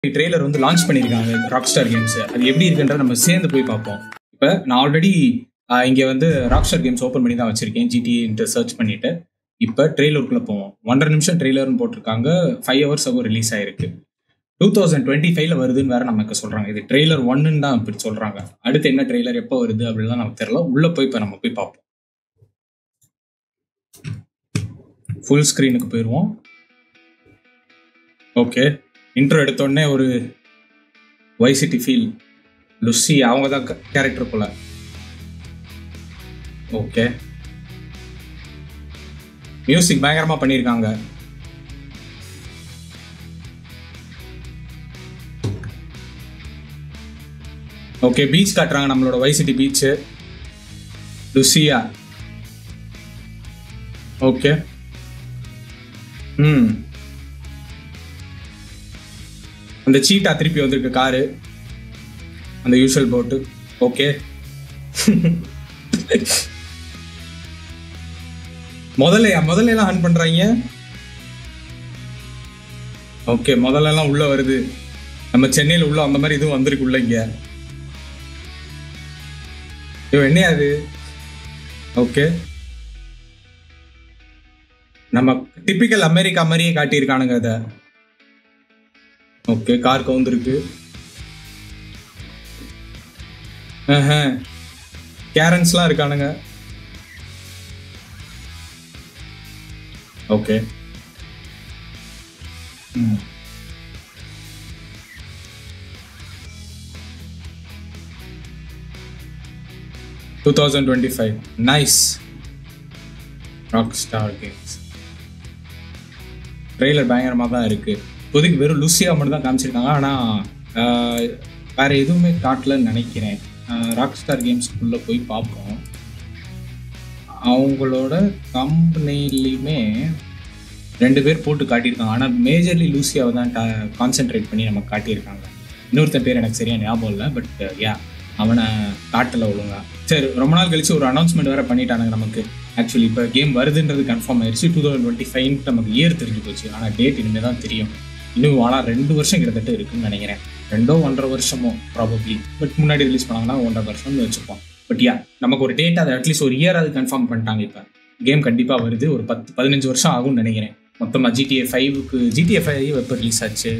trailer வந்து launch பண்ணியிருக்காங்க rock Rockstar games அது எப்படி இருக்குன்றத நம்ம சேர்ந்து போய் பார்ப்போம் இப்போ நான் ஆல்ரெடி இங்கே வந்து ராக் ஸ்டார் கேம்ஸ் ஓப்பன் பண்ணி தான் வச்சிருக்கேன் ஜிடின்ட்டு சர்ச் பண்ணிட்டு இப்போ ட்ரெய்லருக்குள்ள போவோம் ஒன்றரை நிமிஷம் ட்ரெய்லர்னு போட்டிருக்காங்க ஃபைவ் ஹவர்ஸ் ஆகும் ரிலீஸ் ஆயிருக்கு டூ தௌசண்ட் டுவெண்ட்டி ஃபைவ்ல வருதுன்னு வேற நமக்கு சொல்றாங்க இது ட்ரெய்லர் ஒன்னுன்னு தான் இப்படி சொல்றாங்க அடுத்து என்ன ட்ரெய்லர் எப்போ வருது அப்படிலாம் நமக்கு தெரியல உள்ள போய் இப்போ நம்ம போய் பார்ப்போம் ஃபுல் ஸ்க்ரீனுக்கு போயிடுவோம் ஓகே இன்ட்ரோ எடுத்தோடனே ஒரு வைசிட்டி ஃபீல் லுசி அவங்க தான் கேரக்டர் போல ஓகே மியூசிக் பயங்கரமா பண்ணியிருக்காங்க ஓகே பீச் காட்டுறாங்க நம்மளோட வைசிட்டி பீச் லுசியா ஓகே ம் அந்த சீட்டா திருப்பி வந்திருக்கு காரு அந்த யூஷுவல் போட்டு ஓகே முதல்ல முதல்ல எல்லாம் ஆன் பண்றாங்க ஓகே முதல்ல எல்லாம் உள்ள வருது நம்ம சென்னையில உள்ள அந்த மாதிரி இதுவும் வந்திருக்கு உள்ள இங்க ஐயோ என்ன அது ஓகே நம்ம டிப்பிக்கல் அமெரிக்கா மாதிரியே காட்டியிருக்கானுங்க அதை ஓகே கார் கவுந்திருக்கு கேரன்ஸ்லாம் இருக்கானுங்க okay two thousand twenty five nice Rockstar games trailer பயங்கரமாக தான் இருக்கு இப்போதைக்கு வெறும் லூசியா மட்டும் தான் காமிச்சிருக்காங்க ஆனால் வேற எதுவுமே காட்டலன்னு நினைக்கிறேன் ராக் ஸ்டார் கேம்ஸ்குள்ளே போய் பார்ப்போம் அவங்களோட கம்பெனிலையுமே ரெண்டு பேர் போட்டு காட்டியிருக்காங்க ஆனால் மேஜர்லி லூசியாவை தான் கான்சென்ட்ரேட் பண்ணி நமக்கு காட்டியிருக்காங்க இன்னொருத்தன் பேர் எனக்கு சரியா ஞாபகம் இல்லை பட் யா அவனை காட்டலை ஒழுங்கா சரி ரொம்ப நாள் கழிச்சு ஒரு அனௌன்ஸ்மெண்ட் வேற பண்ணிட்டானுங்க நமக்கு ஆக்சுவலி இப்போ கேம் வருதுன்றது கன்ஃபார்ம் ஆயிடுச்சு டூ தௌசண்ட் டுவெண்ட்டி ஃபைவ் நமக்கு இயர் தெரிஞ்சு போச்சு ஆனால் டேட் இனிமேல் தான் தெரியும் இன்னும் ஆனால் ரெண்டு வருஷம் கிட்டத்தட்ட இருக்குன்னு நினைக்கிறேன் ரெண்டோ ஒன்றரை வருஷமோ ப்ராபப்ளி பட் முன்னாடி ரிலீஸ் பண்ணாங்கன்னா ஒன்றரை வருஷம்னு வச்சுப்போம் பட் யா நமக்கு ஒரு டேட் அதை அட்லீஸ்ட் ஒரு இயர் அது கன்ஃபார்ம் பண்ணிட்டாங்க இப்போ கேம் கண்டிப்பாக வருது ஒரு பத்து பதினஞ்சு வருஷம் ஆகும்னு நினைக்கிறேன் மொத்தமாக ஜிடிஏ ஃபைவுக்கு ஜிடிஏ ஃபைவ் எப்போ ரிலீஸ் ஆச்சு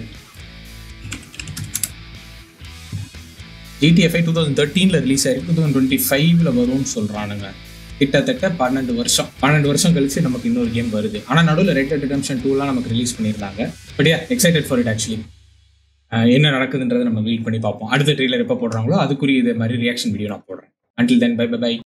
ஜிடிஎஃப்ஐ டூ தௌசண்ட் தேர்ட்டீனில் ரிலீஸ் ஆயிருக்கு டூ தௌசண்ட் டுவெண்ட்டி ஃபைவ்ல வரும்னு சொல்கிறானுங்க கிட்டத்தட்ட பன்னெண்டு வருஷம் பன்னெண்டு வருஷம் கழிச்சு நமக்கு இன்னொரு கேம் வருது ஆனால் நடுவில் ரெட் டெட் ரிடம்ஷன் டூலாம் நமக்கு ரிலீஸ் பண்ணியிருந்தாங்க but ya excited for it actually என்ன நடக்குதுன்றதை நம்ம வெயிட் பண்ணி பார்ப்போம் அடுத்த ட்ரெய்லர் எப்போ போடுறாங்களோ அதுக்குரிய இதே மாதிரி ரியாக்ஷன் வீடியோ நான் போடுறேன் until then bye bye by